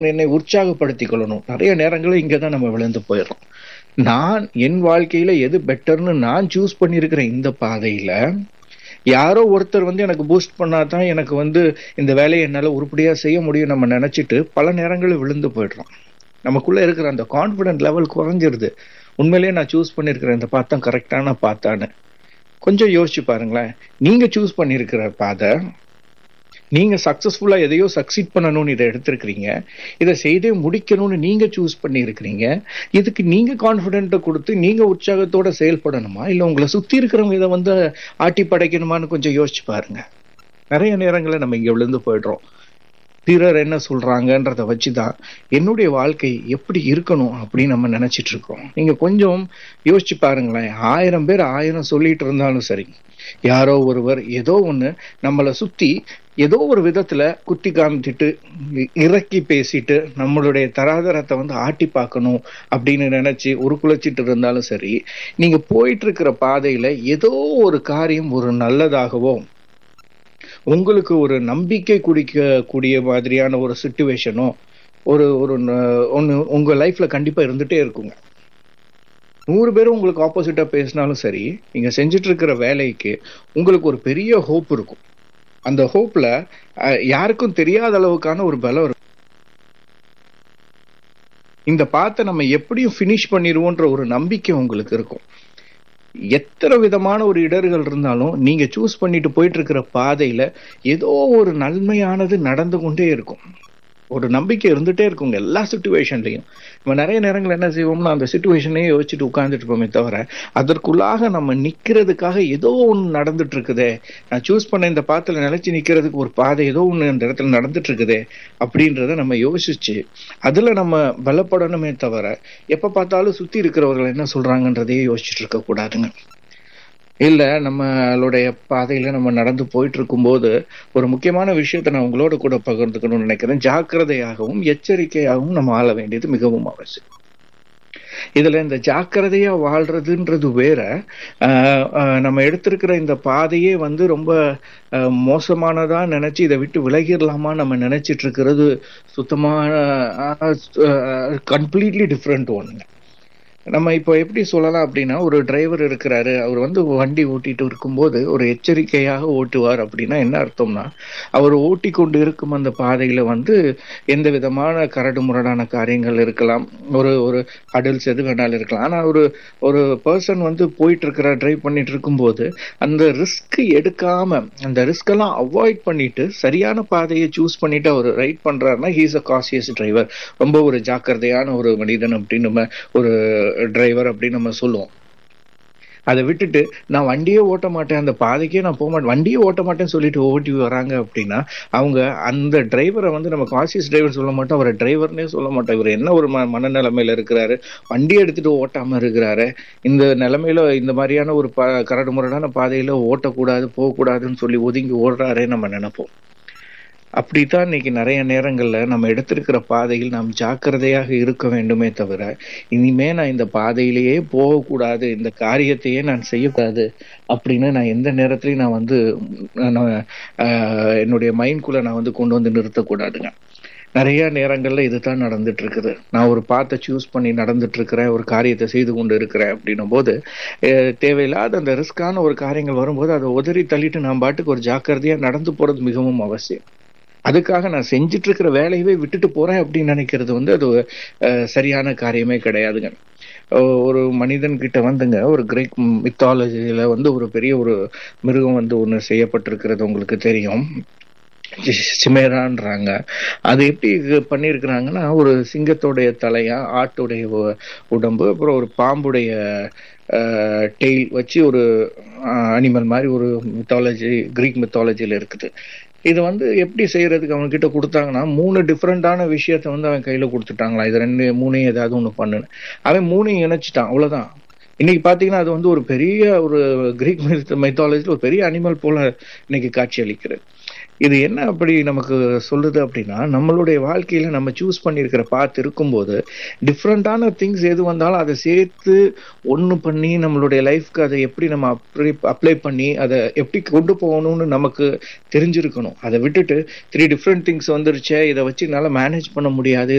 என்னை உற்சாகப்படுத்திக் கொள்ளணும் நிறைய நேரங்களில் இங்கே தான் நம்ம விழுந்து போயிடுறோம் நான் என் வாழ்க்கையில எது பெட்டர்னு நான் சூஸ் பண்ணியிருக்கிற இந்த பாதையில யாரோ ஒருத்தர் வந்து எனக்கு பூஸ்ட் பண்ணாதான் எனக்கு வந்து இந்த வேலையை என்னால உருப்படியா செய்ய முடியும் நம்ம நினைச்சிட்டு பல நேரங்களில் விழுந்து போயிடுறோம் நமக்குள்ள இருக்கிற அந்த கான்பிடன்ட் லெவல் குறைஞ்சிருது உண்மையிலேயே நான் சூஸ் பண்ணியிருக்கிற இந்த பாத்தம் கரெக்டான பாத்தான்னு கொஞ்சம் யோசிச்சு பாருங்களேன் நீங்க சூஸ் பண்ணியிருக்கிற பாதை நீங்க சக்சஸ்ஃபுல்லா எதையோ சக்சீட் பண்ணணும்னு இதை எடுத்திருக்கிறீங்க இதை செய்தே முடிக்கணும்னு நீங்க சூஸ் பண்ணி இருக்கிறீங்க இதுக்கு நீங்க கான்பிடென்ட்டை கொடுத்து நீங்க உற்சாகத்தோட செயல்படணுமா இல்ல உங்களை சுத்தி இருக்கிறவங்க இதை வந்து ஆட்டி படைக்கணுமான்னு கொஞ்சம் யோசிச்சு பாருங்க நிறைய நேரங்களில் நம்ம இங்க விழுந்து போயிடுறோம் பிறர் என்ன சொல்றாங்கன்றத வச்சுதான் என்னுடைய வாழ்க்கை எப்படி இருக்கணும் அப்படின்னு நம்ம நினைச்சிட்டு இருக்கோம் நீங்க கொஞ்சம் யோசிச்சு பாருங்களேன் ஆயிரம் பேர் ஆயிரம் சொல்லிட்டு இருந்தாலும் சரி யாரோ ஒருவர் ஏதோ ஒண்ணு நம்மளை சுத்தி ஏதோ ஒரு விதத்துல குத்தி காமிச்சிட்டு இறக்கி பேசிட்டு நம்மளுடைய தராதரத்தை வந்து ஆட்டி பார்க்கணும் அப்படின்னு நினைச்சு ஒரு குலைச்சிட்டு இருந்தாலும் சரி நீங்க போயிட்டு இருக்கிற பாதையில ஏதோ ஒரு காரியம் ஒரு நல்லதாகவோ உங்களுக்கு ஒரு நம்பிக்கை குடிக்க கூடிய மாதிரியான ஒரு சுச்சுவேஷனோ ஒரு ஒரு ஒன்று உங்க லைஃப்ல கண்டிப்பா இருந்துட்டே இருக்குங்க நூறு பேரும் உங்களுக்கு ஆப்போசிட்டா பேசினாலும் சரி நீங்க செஞ்சுட்டு இருக்கிற வேலைக்கு உங்களுக்கு ஒரு பெரிய ஹோப் இருக்கும் அந்த ஹோப்ல யாருக்கும் தெரியாத அளவுக்கான ஒரு பலம் இருக்கும் இந்த பாத்தை நம்ம எப்படியும் ஃபினிஷ் பண்ணிடுவோன்ற ஒரு நம்பிக்கை உங்களுக்கு இருக்கும் எத்தனை விதமான ஒரு இடர்கள் இருந்தாலும் நீங்க சூஸ் பண்ணிட்டு போயிட்டு இருக்கிற பாதையில ஏதோ ஒரு நன்மையானது நடந்து கொண்டே இருக்கும் ஒரு நம்பிக்கை இருந்துட்டே இருக்குங்க எல்லா சுச்சுவேஷன்லையும் நம்ம நிறைய நேரங்கள் என்ன செய்வோம்னா அந்த சுச்சுவேஷனையே யோசிச்சுட்டு உட்கார்ந்துட்டு இருப்போமே தவிர அதற்குள்ளாக நம்ம நிக்கிறதுக்காக ஏதோ ஒன்று நடந்துட்டு இருக்குதே நான் சூஸ் பண்ண இந்த பாத்துல நிலைச்சு நிக்கிறதுக்கு ஒரு பாதை ஏதோ ஒன்று இந்த இடத்துல நடந்துட்டு இருக்குதே அப்படின்றத நம்ம யோசிச்சு அதுல நம்ம பலப்படணுமே தவிர எப்ப பார்த்தாலும் சுத்தி இருக்கிறவர்கள் என்ன சொல்றாங்கன்றதையே யோசிச்சுட்டு இருக்க கூடாதுங்க இல்ல நம்மளுடைய பாதையில நம்ம நடந்து போயிட்டு இருக்கும்போது ஒரு முக்கியமான விஷயத்த நான் உங்களோட கூட பகிர்ந்துக்கணும்னு நினைக்கிறேன் ஜாக்கிரதையாகவும் எச்சரிக்கையாகவும் நம்ம ஆள வேண்டியது மிகவும் அவசியம் இதுல இந்த ஜாக்கிரதையா வாழ்றதுன்றது வேற நம்ம எடுத்திருக்கிற இந்த பாதையே வந்து ரொம்ப மோசமானதா நினைச்சு இதை விட்டு விலகிடலாமா நம்ம நினைச்சிட்டு இருக்கிறது சுத்தமான கம்ப்ளீட்லி டிஃப்ரெண்ட் ஒன்றுங்க நம்ம இப்போ எப்படி சொல்லலாம் அப்படின்னா ஒரு டிரைவர் இருக்கிறாரு அவர் வந்து வண்டி ஓட்டிட்டு இருக்கும்போது ஒரு எச்சரிக்கையாக ஓட்டுவார் அப்படின்னா என்ன அர்த்தம்னா அவர் ஓட்டி கொண்டு இருக்கும் அந்த பாதையில வந்து எந்த விதமான கரடு முரடான காரியங்கள் இருக்கலாம் ஒரு ஒரு அடல்ஸ் எது வேணாலும் இருக்கலாம் ஆனா ஒரு ஒரு பர்சன் வந்து போயிட்டு இருக்கிற டிரைவ் பண்ணிட்டு இருக்கும்போது அந்த ரிஸ்க் எடுக்காம அந்த ரிஸ்க் எல்லாம் அவாய்ட் பண்ணிட்டு சரியான பாதையை சூஸ் பண்ணிட்டு அவர் ரைட் பண்றாருன்னா ஹீஸ் அ காசியஸ் டிரைவர் ரொம்ப ஒரு ஜாக்கிரதையான ஒரு மனிதன் அப்படின்னு நம்ம ஒரு டிரைவர் அப்படின்னு நம்ம சொல்லுவோம் அதை விட்டுட்டு நான் வண்டியே ஓட்ட மாட்டேன் அந்த பாதைக்கே நான் போக மாட்டேன் வண்டியே ஓட்ட மாட்டேன்னு சொல்லிட்டு ஓட்டி வராங்க அப்படின்னா அவங்க அந்த டிரைவரை வந்து நம்ம காசியஸ் டிரைவர் சொல்ல மாட்டோம் அவரை டிரைவர்னே சொல்ல மாட்டோம் இவர் என்ன ஒரு ம மனநிலைமையில இருக்கிறாரு வண்டி எடுத்துட்டு ஓட்டாம இருக்கிறாரு இந்த நிலைமையில இந்த மாதிரியான ஒரு ப கரடு முரடான பாதையில ஓட்டக்கூடாது போகக்கூடாதுன்னு சொல்லி ஒதுங்கி ஓடுறாரே நம்ம நினைப்போம் அப்படித்தான் இன்னைக்கு நிறைய நேரங்கள்ல நம்ம எடுத்திருக்கிற பாதையில் நாம் ஜாக்கிரதையாக இருக்க வேண்டுமே தவிர இனிமே நான் இந்த பாதையிலேயே போகக்கூடாது இந்த காரியத்தையே நான் செய்யக்கூடாது அப்படின்னு நான் எந்த நேரத்திலையும் நான் வந்து என்னுடைய மைண்ட்குள்ள நான் வந்து கொண்டு வந்து நிறுத்தக்கூடாதுங்க நிறைய நேரங்கள்ல இதுதான் நடந்துட்டு இருக்குது நான் ஒரு பாத்தை சூஸ் பண்ணி நடந்துட்டு இருக்கிறேன் ஒரு காரியத்தை செய்து கொண்டு இருக்கிறேன் அப்படின்னும் போது தேவையில்லாத அந்த ரிஸ்கான ஒரு காரியங்கள் வரும்போது அதை உதறி தள்ளிட்டு நான் பாட்டுக்கு ஒரு ஜாக்கிரதையா நடந்து போறது மிகவும் அவசியம் அதுக்காக நான் செஞ்சுட்டு இருக்கிற வேலையவே விட்டுட்டு போறேன் அப்படின்னு நினைக்கிறது வந்து அது சரியான காரியமே கிடையாதுங்க ஒரு மனிதன் கிட்ட வந்துங்க ஒரு கிரேக் மித்தாலஜியில வந்து ஒரு பெரிய ஒரு மிருகம் வந்து ஒண்ணு செய்யப்பட்டிருக்கிறது உங்களுக்கு தெரியும் சிமேரான்றாங்க அது எப்படி பண்ணியிருக்கிறாங்கன்னா ஒரு சிங்கத்தோடைய தலையா ஆட்டுடைய உடம்பு அப்புறம் ஒரு பாம்புடைய டெய்ல் வச்சு ஒரு அனிமல் மாதிரி ஒரு மித்தாலஜி கிரீக் மித்தாலஜியில இருக்குது இது வந்து எப்படி செய்யறதுக்கு அவன் கிட்ட கொடுத்தாங்கன்னா மூணு டிஃப்ரெண்டான விஷயத்த வந்து அவன் கையில கொடுத்துட்டாங்களா இது ரெண்டு மூணையும் ஏதாவது ஒண்ணு பண்ணுன்னு அவன் மூணையும் இணைச்சிட்டான் அவ்வளவுதான் இன்னைக்கு பாத்தீங்கன்னா அது வந்து ஒரு பெரிய ஒரு கிரீக் மைத்தாலஜில ஒரு பெரிய அனிமல் போல இன்னைக்கு காட்சி அளிக்கிறது இது என்ன அப்படி நமக்கு சொல்லுது அப்படின்னா நம்மளுடைய வாழ்க்கையில நம்ம சூஸ் பண்ணியிருக்கிற பாத் இருக்கும்போது டிஃப்ரெண்டான திங்ஸ் எது வந்தாலும் அதை சேர்த்து ஒன்று பண்ணி நம்மளுடைய லைஃப்க்கு அதை எப்படி நம்ம அப்ளை அப்ளை பண்ணி அதை எப்படி கொண்டு போகணும்னு நமக்கு தெரிஞ்சிருக்கணும் அதை விட்டுட்டு த்ரீ டிஃப்ரெண்ட் திங்ஸ் வந்துருச்சே இதை வச்சு என்னால் மேனேஜ் பண்ண முடியாது